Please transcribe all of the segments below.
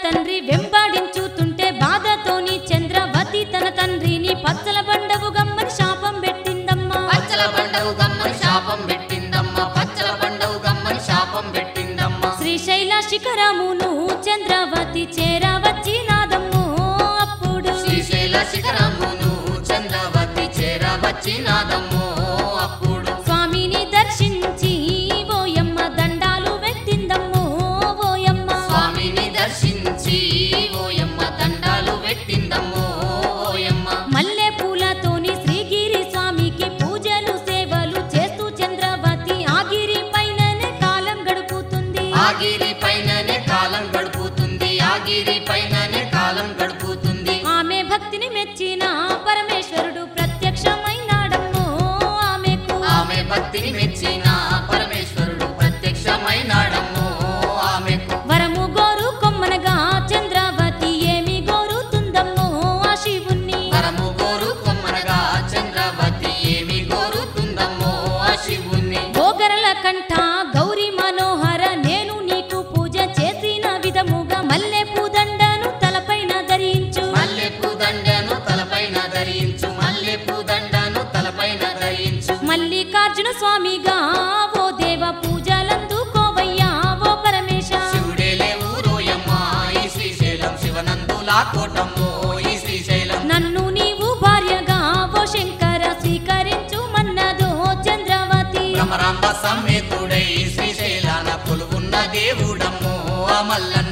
తండ్రి వెంబాడించుతుంటే బాధతోని చంద్రవతి తన తండ్రిని పచ్చల బండవు గమ్మని శాపం పెట్టిందమ్మా పచ్చల బండవు గమ్మని శాపం పెట్టిందమ్మ పచ్చల బండవు గమ్మని శాపం పెట్టిందమ్మ శ్రీశైల శిఖరమును చంద్రవతి చేరవచ్చి నాదమ్ము అప్పుడు శ్రీశైల శిఖరమును చంద్రవతి చేరవచ్చినాదమ్మో అప్పుడు స్వామిని దర్శించి ఓయమ్మ దండాలు పెట్టిందమ్ము ఓయమ్మ స్వామిని దర్శించి ఓయమ్మ దండాలు పెట్టిందమ్మో ఓయమ్మ మల్లె పూలతోని శ్రీగిరి స్వామికి పూజలు సేవలు చేస్తూ చంద్రవతి ఆగిరి పైననే కాలం గడుపుతుంది ఆగిరి పైననే కాలం గడుపుతుంది ఆగిరి పైననే కాలం గడుపుతుంది ఆమె భక్తిని మెచ్చిన పరమేశ్వరుడు ప్రత్యక్షమైనాడమ్మో ఆమెకు ఆమె భక్తిని మెచ్చిన పరమేశ్వరుడు ప్రత్యక్షమైనాడమ్మో ఆమెకు వరము గోరు కొమ్మనగా చంద్రవతి ఏమి గోరుతుందమ్మో ఆ శివుణ్ణి వరము గోరు కొమ్మనగా చంద్రవతి ఏమి గోరుతుందమ్మో ఆ శివుణ్ణి గోగరల కంఠ గౌరీ మనోహర నేను నీకు పూజ చేసిన విధముగా మల్లె పూదండను తలపైన ధరించు మల్లెపూ దండను తలపైన ధరించు మల్లెపూ దండను తలపైన ధరించు మల్లికార్జున స్వామిగా ఓ దేవ పూజలందుకోవయ్యా ఓ పరమేశ శివుడే లేవు రోయమ్మ ఈ శ్రీశైలం శివనందులా కోటమ్మో ఈ శ్రీశైలం నన్ను నీవు భార్యగా ఓ శంకర స్వీకరించు మన్నదో చంద్రవతి భ్రమరాంబ సమేతుడై శ్రీశైలాన కొలువున్న దేవుడమ్మో ఆ మల్లన్న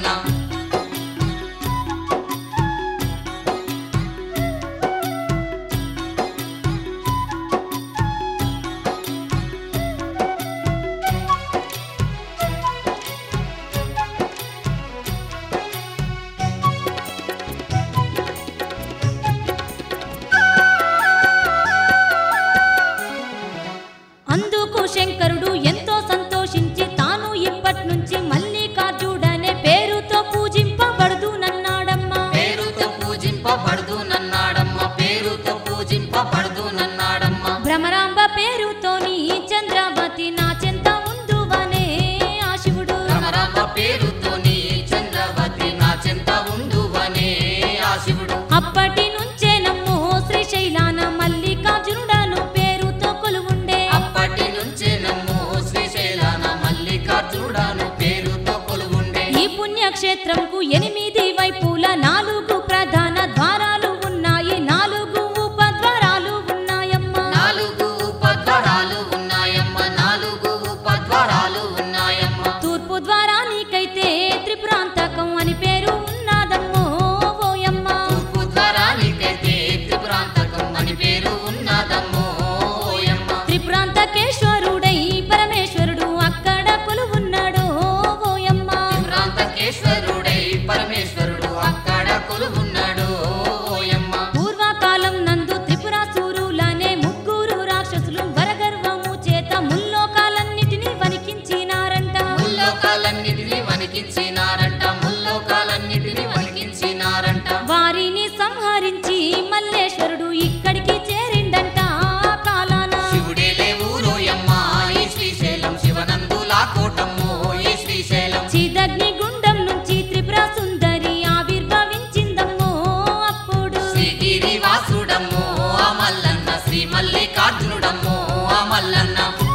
అందుకు శంకరుడు ఎంతో సంతోషించి తాను ఇప్పటి నుంచి మల్లికార్జుడనే పేరుతో పూజింపబడదు నన్నాడమ్మా పేరుతో పూజింపబడదు నన్నాడమ్మ పేరుతో పూజింపబడదు నన్నాడమ్మ భ్రమరాంబ పేరుతోని చంద్రవతి నా చెంత ఉందువనే ఆ శివుడు భ్రమరాంబ పేరుతోని చంద్రవతి నా చెంత ఉందువనే ఆ శివుడు అప్పటి నుంచే నమ్మో శ్రీశైలాన మల్లికార్జునుడను పేరుతో కొలువుండే అప్పటి నుంచే నమ్ము శ్రీశైలాన మల్లికార్జుడాను పేరుతో కొలువుండే ఈ పుణ్యక్షేత్రంకు ఎనిమిది వైపుల నాలుగు ప్రధాన ద్వారాలు ఉన్నాయి నాలుగు ఉపద్వారాలు ఉన్నాయమ్మా నాలుగు ఉపద్వారాలు ఉన్నాయమ్మ నాలుగు ఉపద్వారాలు ఉన్నాయమ్మ తూర్పు ద్వారానికైతే త్రిపురాంతకం అని పేరు ఉన్నదమ్మో ఓయమ్మ తూర్పు ద్వారానికైతే త్రిపురాంతకం అని పేరు ఉన్నదమ్మో ఓయమ్మ త్రిపురాంతకేశ్వరుడై పరమేశ్వరుడు అక్కడ కొలువున్నాడు ఓయమ్మ త్రిపురాంతకేశ్వరుడై పరమేశ్వరుడు అక్కడ కొలువున్నాడు ఓయమ్మ పూర్వకాలం నందు త్రిపురాసురులనే ముగ్గురు రాక్షసులు వరగర్వము చేత ముల్లోకాలన్నిటినీ వణికించినారంట ముల్లోకాలన్నిటిని వణికించినారంట ముల్లోకాలన్నిటిని వణికించినారంట వారిని సంహరించి మల్లేశ్వరుడు ఇక్కడికి చేరిండంట ఆ కాలాన శివుడే లేవు రోయమ్మ ఈ శ్రీశైలం శివనందులా కోటమ్మో ఈ శ్రీశైలం చిదగ్ని గుండం నుంచి త్రిపుర సుందరి ఆవిర్భవించిందమ్మో అప్పుడు శ్రీగిరి వాసుడమ్మో ఆ మల్లన్న శ్రీ మల్లికార్జునుడమ్మో ఆ మల్లన్న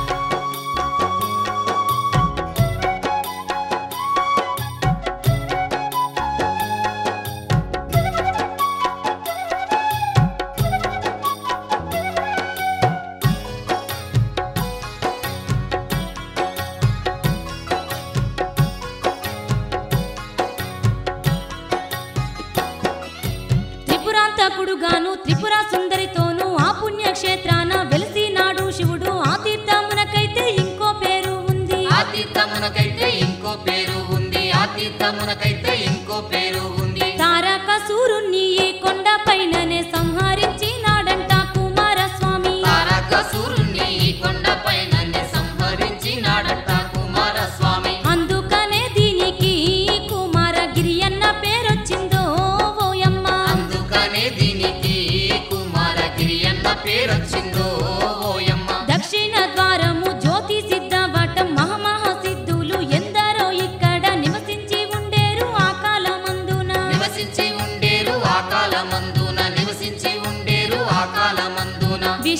త్రిపురాంతకుడుగాను త్రిపుర సుందరితోనూ ఆ పుణ్యక్షేత్రాన వెలిసినాడు శివుడు ఆ తీర్థమునకైతే ఇంకో పేరు ఉంది ఆ తీర్థమునకైతే ఇంకో పేరు ఉంది ఆ తీర్థమునకైతే ఇంకో పేరు ఉంది తారకాసురుణ్ణి ఈ కొండ పైననే సంహరించినాడంట కుమారస్వామి తారకాసురుణ్ణి ఈ కొండపైననే సంహరించినాడట కుమారస్వామి అందుకనే దీనికి కుమారగిరి అన్న పేరొచ్చిందో ఓయమ్మ అందుకనే దీనికి కుమారగిరి అన్న పేరొచ్చిందో ఓయమ్మ దక్షిణ ద్వారము జ్యోతి సిద్ధవటం మహమహ సిద్ధులు ఎందరో ఇక్కడ నివసించి ఉండేరు ఆ కాలమందు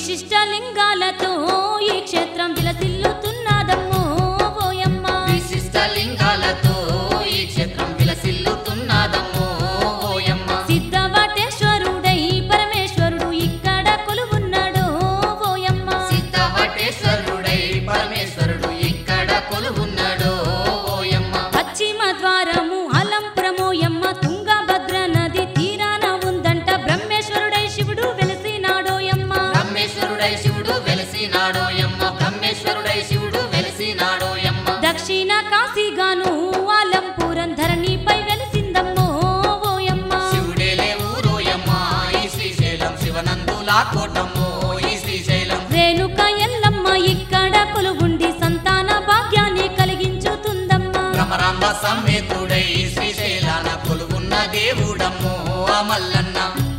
విశిష్ట లింగాలతో ఈ క్షేత్రం విలసిల్లుతున్నదమ్మో ఓయమ్మ విశిష్ట లింగాలతో ఈ క్షేత్రం విలసిల్లుతున్నదమ్మో ఓయమ్మ సిద్ధవటేశ్వరుడై పరమేశ్వరుడు ఇక్కడ కొలువున్నాడో ఓయమ్మ సిద్ధవటేశ్వరుడై పరమేశ్వరుడు ఇక్కడ కొలువున్నాడో ఓయమ్మ పశ్చిమ ద్వారము అలంపురమోయమ్మ తుంగభద్ర నది తీరాన ఉందంట బ్రహ్మేశ్వరుడై శివుడు వెలసినాడోయమ్మ బ్రహ్మేశ్వరుడై శివుడు వెలిసినాడోయమ్మ బ్రహ్మేశ్వరుడై శివుడు వెలిసినాడోయమ్మ దక్షిణ కాశీగాను అలంపురం ధరణిపై వెలిసిందమ్మో ఓయమ్మ శివుడేలే ఊరోయమ్మ ఈ శ్రీశైలం శివనందులా కోటమ్మో ఈ శ్రీశైలం రేణుక ఎల్లమ్మ ఇక్కడ కొలువుండి సంతాన భాగ్యాన్ని కలిగించుతుందమ్మా భ్రమరాంబ సమేతుడై శ్రీశైలాన కొలువున్న దేవుడమ్మో ఆ మల్లన్న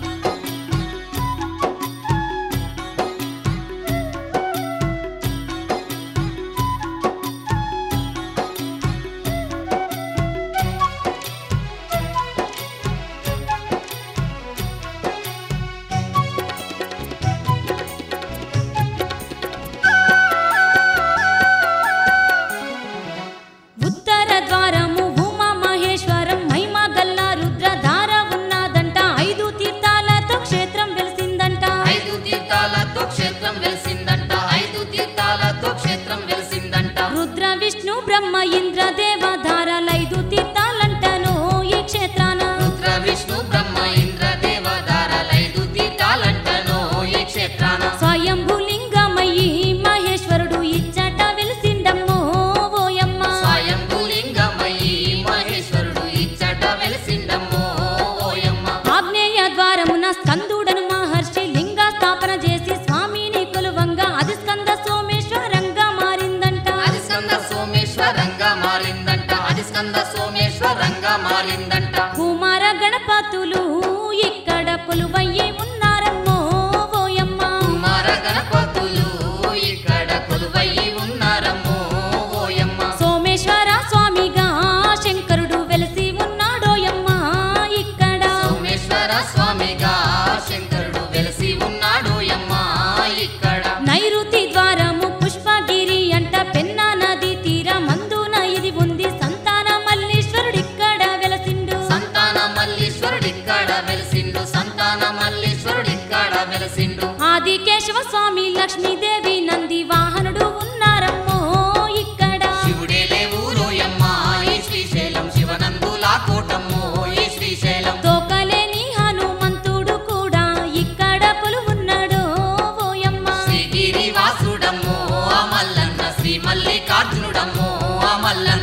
ఉత్తర ద్వారము ఉమా మహేశ్వరం మహిమ గల్ల రుద్రధార ఉన్నదంట ఐదు తీర్థాలతో క్షేత్రం వెలిసిందంట ఐదు తీర్థాలతో క్షేత్రం వెలిసిందంట ఐదు తీర్థాలతో క్షేత్రం వెలిసిందంట రుద్ర విష్ణు బ్రహ్మ ఇంద్ర దేవధారల ఐదు తీర్థాలంటను ఈ క్షేత్రాన రుద్ర విష్ణు బ్రహ్మ ఇంద్ర దేవదారలైదు తీర్థాలంటనో ఈ క్షేత్రాన స్వయంభులింగమయ్యి మహేశ్వరుడు ఇచ్చట వెలిసిండమ్మో ఓయమ్మ స్వయంభూలింగమయ్యి మహేశ్వరుడు ఇచ్చట వెలిసిండమ్మో ఓయమ్మ ఆగ్నేయ ద్వారమున స్కందుడను మహర్షి లింగ స్థాపన చేసి స్వామిని కొలువంగా అది స్కంద సోమేశ్వరంగా మారిందంట అది స్కంద సోమేశ్వరంగా మారిందంట అది స్కంద సోమేశ్వరంగా మారిందంట కుమార గణపతులు ఇక్కడ కొలువయ్యి ఉన్నారమ్మో ఓయమ్మ కుమార గణపతులు ఇక్కడ కొలువయ్యి ఉన్నారమ్మో ఓయమ్మ సోమేశ్వర స్వామిగా శంకరుడు వెలిసి ఉన్నాడోయమ్మ ఇక్కడ సోమేశ్వర స్వామిగా శంకరుడు వెలిసి ఉన్నాడోయమ్మ ఇక్కడ నైరుతి ద్వారము పుష్పగిరి అంట పెన్నా నది తీర మందున ఇది ఉంది సంతాన మల్లీశ్వరుడు ఇక్కడ వెలసిండు సంతాన మల్లీశ్వరుడు ఇక్కడ వెలిసిండు సంతాన మల్లీశ్వరుడు ఇక్కడ వెలిసిండు ఆది కేశవ స్వామి లక్ష్మీదేవి నంది వాహనుడు ఉన్నారమ్మో ఇక్కడ శివుడేలే ఊరోయమ్మ ఈ శ్రీశైలం శివనందులా కోటమ్మో ఈ శ్రీశైలం తోకలేని హనుమంతుడు కూడా ఇక్కడ కొలువున్నాడో ఓయమ్మ శ్రీగిరి వాసుడమ్మో ఆ మల్లన్న శ్రీ మల్లికార్జునుడమ్మో ఆ మల్లన్న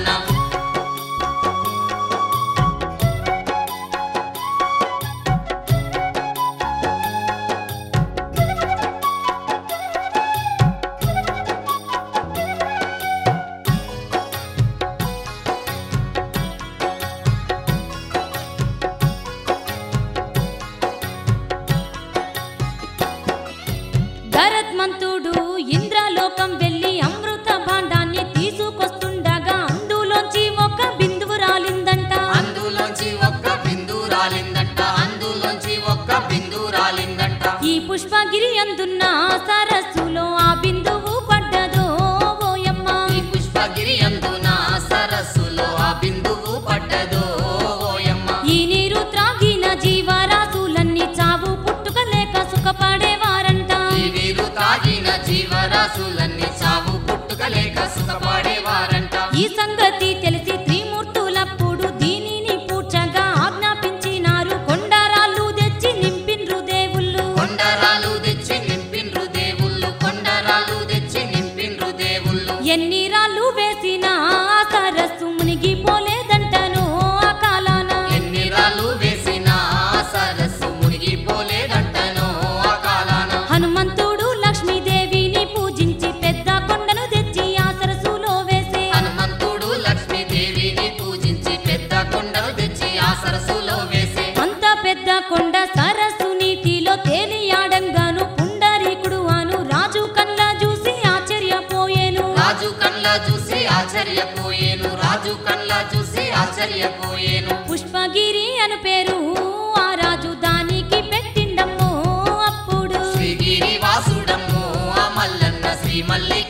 భరత్మంతుడు ఇంద్రలోకం వెళ్ళి అమృత భాండాన్ని తీసుకొస్తుండగా అందులోంచి ఒక బిందువు రాలిందంట అందులోంచి ఒక్క బిందు రాలిందంట అందులోంచి ఒక్క బిందు రాలిందంట ఈ పుష్పగిరి అందున్న సరస్సులో ఆ బిందువు పడ్డదో ఓయమ్మ ఈ పుష్పగిరి అందున సరస్సులో ఆ బిందువు పడ్డదో ఓయమ్మ ఈ నీరు త్రాగిన జీవరాశులన్నీ చావు పుట్టుక లేక సుఖపడేవారంట ఈ నీరు తాగిన జీవరాశులన్నీ చావు పుట్టుక లేక సుఖపడేవారంట ఈ సంగతి తెలిసి త్రిమూర్తులప్పుడు దీనిని పూడ్చగా ఆజ్ఞాపించినారు కొండరాళ్ళు తెచ్చి నింపిండ్రు దేవుళ్ళు కొండరాలు తెచ్చి నింపిండ్రు దేవుళ్ళు కొండరాలు తెచ్చి నింపిండ్రు దేవుళ్ళు ఎన్ని రాళ్ళు వేసినా ఆ సరస్సు మునిగిపోలేదంటను ఆ కాలాన ఎన్ని రాళ్ళు వేసినా ఆ సరస్సు మునిగిపోలేదంటనో ఆ కాలాన హనుమంతుడు లక్ష్మీదేవిని పూజించి పెద్ద కొండను తెచ్చి ఆ సరస్సులో వేసే హనుమంతుడు లక్ష్మీదేవిని పూజించి పెద్ద కొండను తెచ్చి ఆ సరస్సులో వేసే అంత పెద్ద కొండ సరస్సు నీటిలో తేలియాడంగాను పుండరీకుడు అను రాజు కళ్ళ చూసి ఆశ్చర్యపోయేను రాజు కండ్ల చూసి ఆశ్చర్యపోయేను రాజు కండ్ల చూసి ఆశ్చర్యపోయేను పుష్పగిరి అను పేరు ఆ రాజు దానికి పెట్టిండమ్మో అప్పుడు శ్రీగిరి వాసుడమ్మో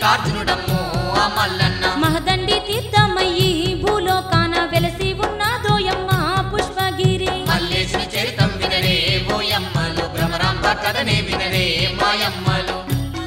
మల్లికార్జునుడమ్మో ఆ మల్లన్న మహదండి తీర్థమయ్యి భూలోకాన వెలసి ఉన్నదోయమ్మ పుష్పగిరి మల్లేశుని చరితం వినరే ఓయమ్మలు భ్రమరాంబ కథనే వినరే మాయమ్మలు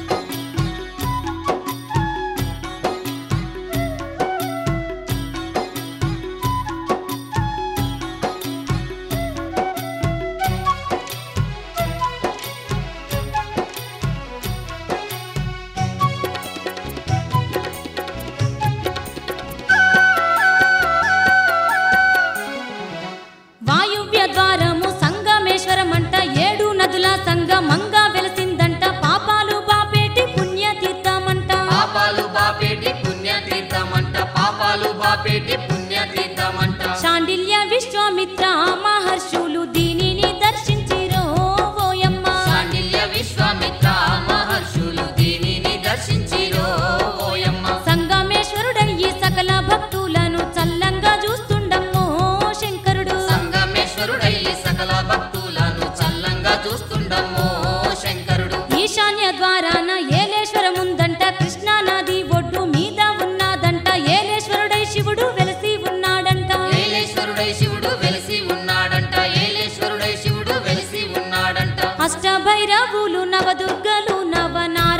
వాయువ్య ద్వారము సంగమేశ్వరమంట ఏడు నదుల సంగమంగా వెలసిందంట పాపాలు బాపేటి పుణ్యతీర్థమంట పాపాలు బాపేటి పుణ్యతీర్థమంట పాపాలు బాపేటి పుణ్యతీర్థమంట శాండిల్య విశ్వామిత్ర మహర్షులు దీనిని దర్శించిరో ఓయమ్మ శాండిల్య విశ్వామిత్ర మహర్షులు దీనిని దర్శించిరో ఓయమ్మ సంగమేశ్వరుడయ్యి సకల భక్తులను చల్లంగా చూస్తుండమ్మో శంకరుడు సంగమేశ్వరుడయ్యి సకల భక్తులను చల్లంగా చూస్తుండమ్మో శంకరుడు ఈశాన్య ద్వారాన ఏలేశ్వరముందంట కృష్ణా నది ఒడ్డు మీద ఉన్నదంట ఏలేశ్వరుడై శివుడు వెలసి ఉన్నాడంట ఏలేశ్వరుడై శివుడు వెలిసి ఉన్నాడంట ఏలేశ్వరుడై శివుడు వెలిసి ఉన్నాడంట అష్టభైరవులు నవదుర్గలు నవ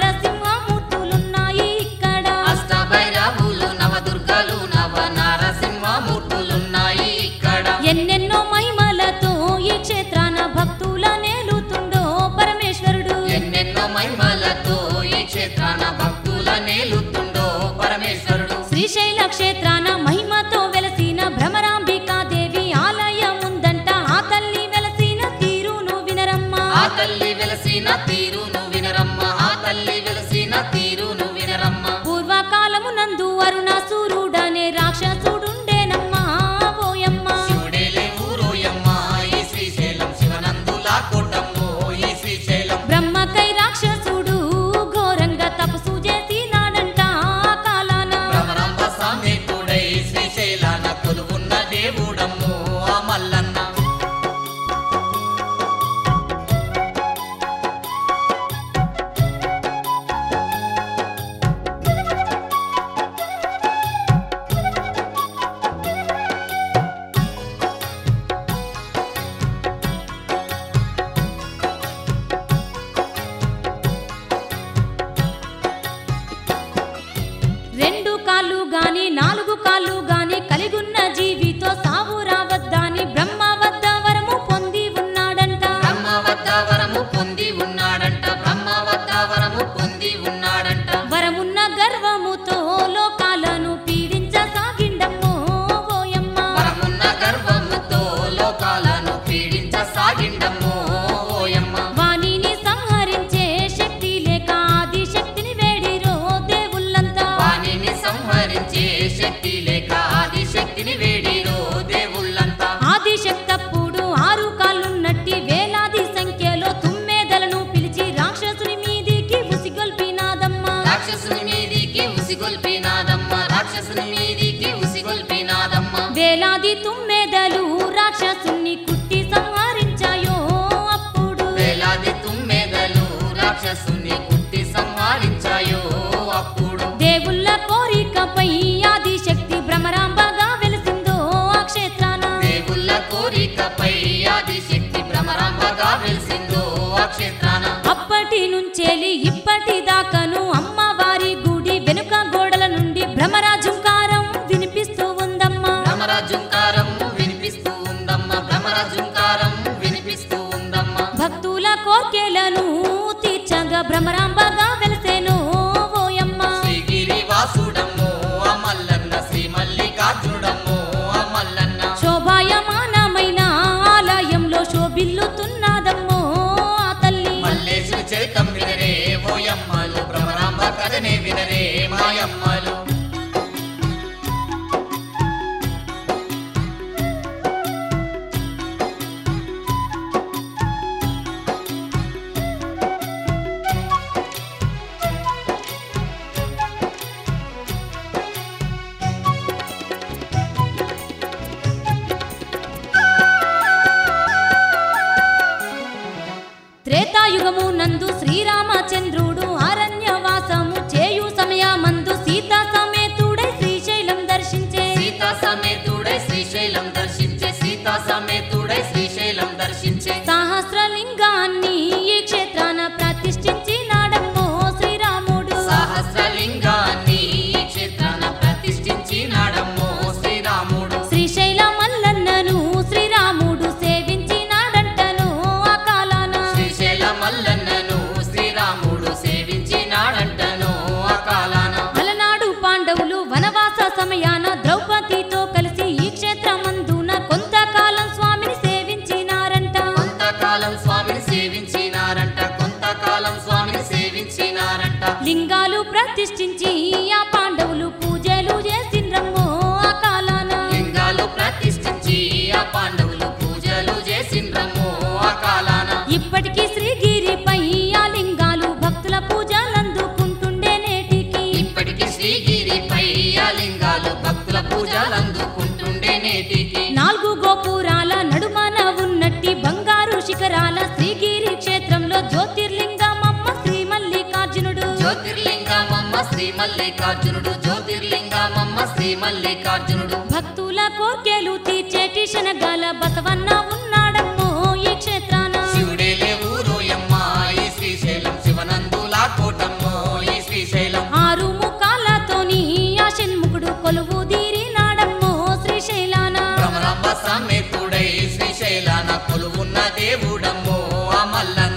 నారసింహమూర్తులున్నాయి ఇక్కడ అష్టభైరవులు నవదుర్గలు నవ నారసింహమూర్తులున్నాయి ఇక్కడ ఎన్నెన్నో మహిమలతో ఈ క్షేత్రాన భక్తుల నేలుతుండో పరమేశ్వరుడు ఎన్నెన్నో మహిమలతో ఈ క్షేత్రాన భక్తుల నేలుతుండో పరమేశ్వరుడు శ్రీశైల క్షేత్రాన మహిమతో వెలసిన భ్రమరాంబికా దేవి ఆలయం ఉందంట ఆ తల్లి వెలసిన తీరును వినరమ్మా ఆ తల్లి వెలసిన తీరును వినరమ్మ ఆ తల్లి వెలసిన తీరును వినరమ్మ పూర్వకాలము నందు అరుణాసురుడనే రాక్షసుడుండేనమ్మా ఓయమ్మ శివుడేలే ఊరోయమ్మ ఈ శ్రీశైలం శివనందులా కోటమ్మో ఈ శ్రీశైలం బ్రహ్మకై రాక్షసుడు ఘోరంగా తపస్సు చేసినాడంట ఆ కాలాన భ్రమరాంబ సామేతుడై శ్రీశైలాన కొలువున్న దేవుడమ్మో ఆ మల్లన్న రెండు కాళ్ళు గాని నాలుగు కాళ్ళు గాని కలిగున్న జీవితో సావు రావద్దని బ్రహ్మ వద్ద వరము పొంది ఉన్నాడంట బ్రహ్మ వద్ద వరము పొంది ఉన్నాడంట బ్రహ్మ వద్ద వరము పొంది ఉన్నాడంట వరమున్న గర్వముతో లోకాలను పీడించసాగిండమ్మో ఓయమ్మ వరమున్న గర్వముతో లోకాలను పీడించసాగిండమ్మో ఓయమ్మ వాణిని సంహరించే శక్తి లేక ఆది శక్తిని వేడిరో దేవుళ్ళంతా వాణిని సంహరించే శక్తి లేక ఆది శక్తిని వేడిరో దేవుళ్ళంతా ఆది శక్తప్పుడు ఆరు కాళ్ళున్నట్టి వేలాది సంఖ్యలో తుమ్మెదలను పిలిచి రాక్షసుని మీదికి ఉసిగొల్పినాదమ్మా రాక్షసుని మీదికి ఉసిగొల్పినాదమ్మ రాక్షసుని మీదికి ఉసిగొల్పినాదమ్మ వేలాది తుమ్మెదలు రాక్షసుని కుట్టి సంహరించాయో అప్పుడు వేలాది తుమ్మెదలు రాక్షసుని కుట్టి సంహరించాయో అప్పుడు దేవుళ్ళ కోరికపై ఆది శక్తి భ్రమరాంబగా వెలిసిందో ఆ క్షేత్రాన దేవుళ్ళ కోరికపై ఆది శక్తి భ్రమరాంబగా వెలిసిందో ఆ క్షేత్రాన అప్పటి నుంచేలి ఇప్పటి దాకాను అమ్మవారి గుడి వెనుక గోడల నుండి భ్రమరాజుంకారం వినిపిస్తూ ఉందమ్మా భ్రమరాజుంకారం వినిపిస్తూ ఉందమ్మ భ్రమరాజుంకారం వినిపిస్తూ ఉందమ్మ భక్తుల కోర్కెలను తీర్చగా భ్రమరాంబగా వెలిసేను ఓయమ్మ శ్రీగిరి వాసుడమ్మో ఆ మల్లన్న శ్రీ మల్లికార్జునుడమ్మో ఆ మల్లన్న శోభాయమానమైన ఆలయంలో శోభిల్లుతున్నదమ్మో ఆ తల్లి మల్లేశుని చరితం వినరే ఓయమ్మలు భ్రమరాంబ కథనే వినరే మాయమ్మలు త్రేతాయుగము నందు శ్రీరామచంద్రుడు అరణ్యవాసము చేయు సమయం శ్రీశైలం దర్శించే సీతా సమేతుడై శ్రీశైలం దర్శించే సహస్రలింగాన్ని ఈ క్షేత్రాన ప్రతిష్ఠించినాడమ్మో శ్రీరాముడు సహస్రలింగాన్ని ఈ క్షేత్రాన ప్రతిష్ఠించినాడమ్మో శ్రీరాముడు శ్రీశైల మల్లన్నను శ్రీరాముడు సేవించినాడంటను ఆ కాలాన శ్రీశైల మల్లన్నను శ్రీరాముడు సేవించినాడంటను ఆ కాలాన అలనాడు పాండవులు వనవాస సమయాన ద్రౌపదితో కలిసి ఈ క్షేత్రమందున కొంతకాలం స్వామిని సేవించినారంట కొంతకాలం స్వామిని సేవించినారంట కొంతకాలం స్వామిని సేవించినారంట లింగాలు ప్రతిష్ఠించి ఆ పాండవులు పూజలు చేసిండ్రమ్మో ఆ కాలాన లింగాలు ప్రతిష్ఠించి ఆ పాండవులు పూజలు చేసిండ్రమ్మో ఆ కాలాన ఇప్పటికీ శ్రీగిరిపై ఆ లింగాలు భక్తుల పూజలందుకుంటుండే నేటికి ఇప్పటికి శ్రీగిరిపై ఆ లింగాలు భక్తుల పూజలు అందుకుంటుండే నేటికి నాలుగు గోపురాల నడుమన ఉన్నట్టి బంగారు శిఖరాల శ్రీగిరి క్షేత్రంలో జ్యోతిర్లింగమమ్మ శ్రీ మల్లికార్జునుడు జ్యోతిర్లింగమమ్మ శ్రీ మల్లికార్జునుడు జ్యోతిర్లింగమమ్మ శ్రీ మల్లికార్జునుడు భక్తుల కోర్కెలు తీర్చేటి శనగాల బసవన్న ఉన్నాడమ్మో ఈ క్షేత్రాన శివుడేలే ఊరోయమ్మ ఈ శ్రీశైలం శివనందులా కోటమ్మో ఈ శ్రీశైలం ఆరు ముఖాలతోని ఆ షణ్ముఖుడు కొలువు తీరినాడమ్మో శ్రీశైలాన భ్రమరాంబ సమేతుడై శ్రీశైలాన కొలువున్న దేవుడమ్మో ఆ మల్లన్న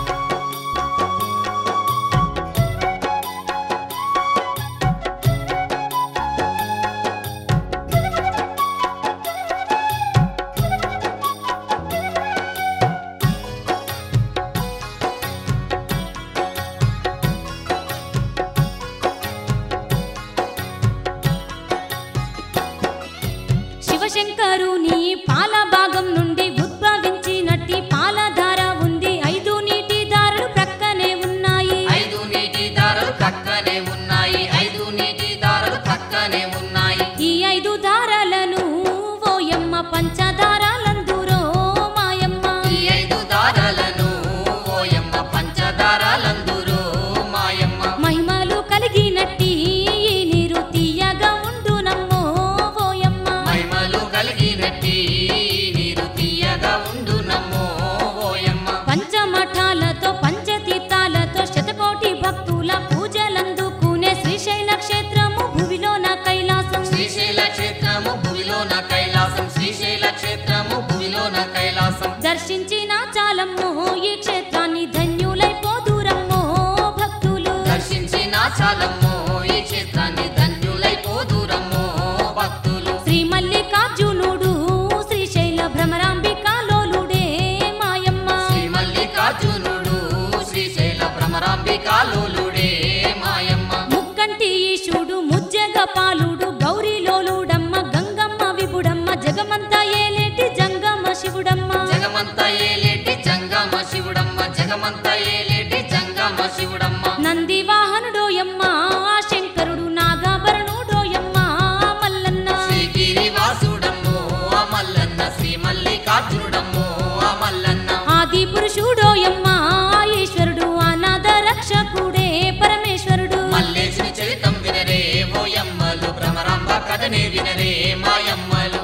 శివశంకరుని పాల భాగం నుండి ఉద్భవించినట్టి పాలధార ఉంది ఐదు నీటి దారులు ప్రక్కనే ఉన్నాయి ఐదు నీటి దారులు పక్కనే ఉన్నాయి ఐదు నీటి దారులు పక్కనే ఉన్నాయి ఈ ఐదు దారాలను ఓయమ్మ పంచదారాలందురో మాయమ్మ ఈ ఐదు దారాలను ఓయమ్మ పంచదారాలందురో మాయమ్మ మహిమలు కలిగినట్టి ఈ నీరు తీయగా ఉండునమ్మో ఓయమ్మ మహిమలు కలిగినట్టి నీరు తీయగా ఉండునమ్మో ఓయమ్మ పంచమఠాలతో పంచతీర్థాలతో శతకోటి భక్తుల పూజలందుకునే శ్రీశైల క్షేత్రము భువిలోన కైలాసం శ్రీశైల క్షేత్రము భూమిలోన కైలాసం శ్రీశైల క్షేత్రము భూమిలోన కైలాసం దర్శించిన చాలమ్మో ఈ క్షేత్రాన్ని ధన్యులైపోదురమ్మో భక్తులు దర్శించిన చాలమ్మో ఈ క్షేత్రాన్ని ధన్యులైపోదురమ్మో భక్తులు శ్రీ మల్లికార్జునుడు శ్రీశైల భ్రమరాంబికాలోలుడే మాయమ్మ శ్రీ మల్లికార్జునుడు శ్రీశైల భ్రమరాంబికాలోలుడే మాయమ్మ ముక్కంటి ఈశుడు ముజ్జగ పాలుడు గౌరీలోలుడమ్మ గంగమ్మ విభుడమ్మ జగమంత ఏలేటి జంగమ్మ శివుడమ్మ జగమంత ఏలేటి జంగమ శివుడమ్మ జగమంత ఏలేటి జంగమ శివుడమ్మ నంది వాహనుడోయమ్మ ఆ శంకరుడు నాగాభరణుడోయమ్మ మల్లన్న శ్రీగిరి వాసుడమ్మో ఆ మల్లన్న శ్రీ మల్లికార్జునుడమ్మో ఆ మల్లన్న ఆది పురుషుడోయమ్మ ఆ ఈశ్వరుడు అనాథ రక్షకుడే పరమేశ్వరుడు మల్లేశుని చరితం వినరే ఓయమ్మలు భ్రమరాంబ కథనే వినరే మాయమ్మలు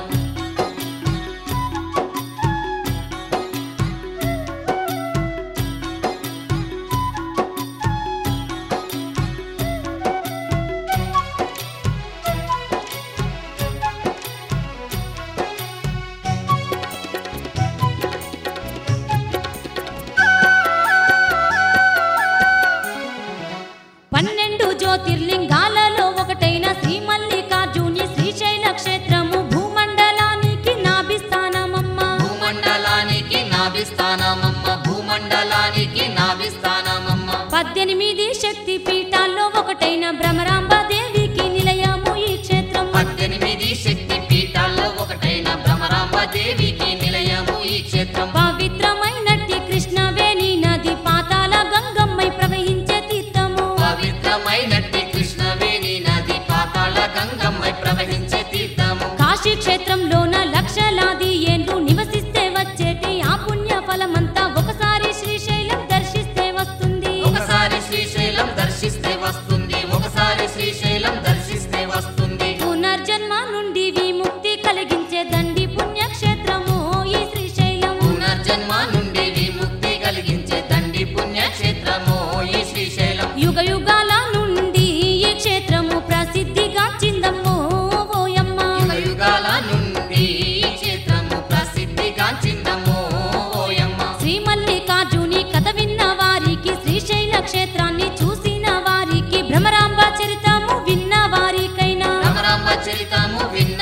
ఫలితము విన్న